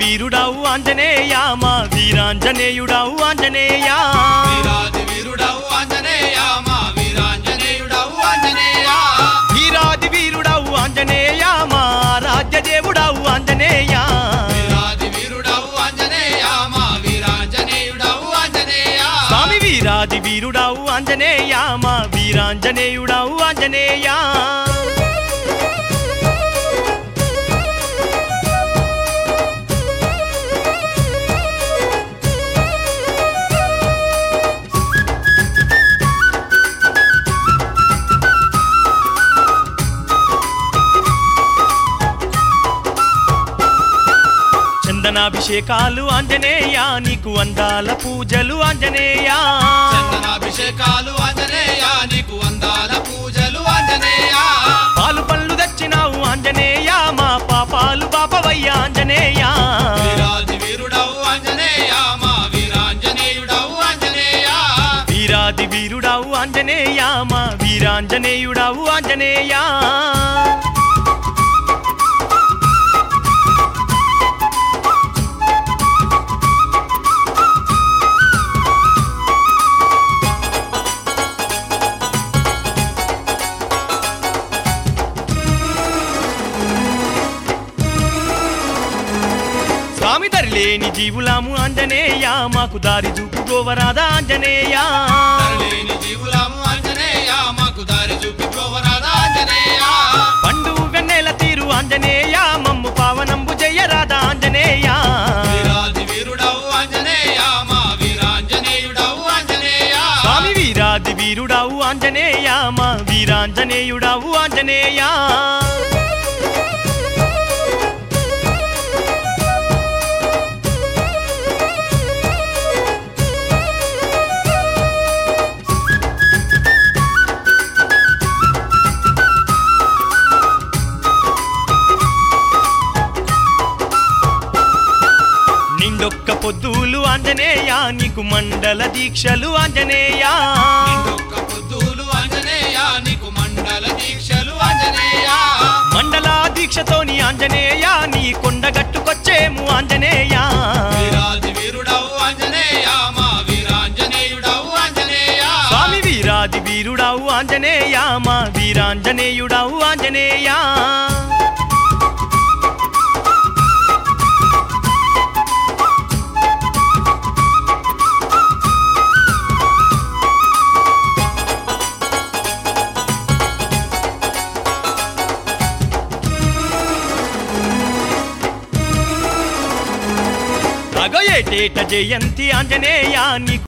వీరుడవు ఆంజనేయ మా వీరాంజనేయుడవు ఆంజనేయ వీరాది వీరుడవు ఆంజనేయ మా వీరాంజనేయుడవు ఆంజనేయ వీరాది వీరుడవు ఆంజనేయ మా రాజ్య దేవుడవు ఆంజనేయ వీరాది వీరుడవు ఆంజనేయ మా వీరాంజనేయుడవు ఆంజనేయ స్వామి వీరాది వీరుడవు ఆంజనేయ మా వీరాంజనేయుడవు ఆంజనేయ చందనాభిషేకాలు ఆంజనేయ నీకు అందాల పూజలు ఆంజనేయ చందనాభిషేకాలు ఆంజనేయ నీకు వందాల పూజలు ఆంజనేయ పాలు పళ్ళు తెచ్చినావు ఆంజనేయ మా పాపాలు పాపవయ్య ఆంజనేయ వీరాది వీరుడవు ఆంజనేయ మా వీరాంజనేయుడవు ఆంజనేయ వీరాది వీరుడవు ఆంజనేయ మా వీరాంజనేయుడవు ఆంజనేయ స్వామి దరిలేని జీవులాము ఆంజనేయ మాకు దారి చూపు గోవరాధా ఆంజనేయ తరలేని జీవులము ఆంజనేయ మాకు దారి చూపి ప్రోవరాద ఆంజనేయ పండు వెన్నెల తీరు ఆంజనేయ మమ్ము పావనంబు జయరాధా ఆంజనేయ వీరాది వీరుడవు ఆంజనేయ మా వీరాంజనేయుడవు ఆంజనేయ స్వామి వీరాది వీరుడవు ఆంజనేయ మా వీరాంజనేయుడవు ఆంజనేయ నిండొక్క పొద్దులు ఆంజనేయ నీకు మండల దీక్షలు ఆంజనేయ నిండొక్క పొద్దులు ఆంజనేయ నీకు మండల దీక్షలు ఆంజనేయ మండల దీక్షతోని ఆంజనేయ నీ కొండగట్టుకొచ్చేము ఆంజనేయ వీరాది వీరుడవు ఆంజనేయ మా వీరాంజనేయుడవు ఆంజనేయ స్వామి వీరాది వీరుడవు ఆంజనేయ మా వీరాంజనేయుడవు ఆంజనేయ అగ ఏటేట జయంతి ఆంజనేయ నీకు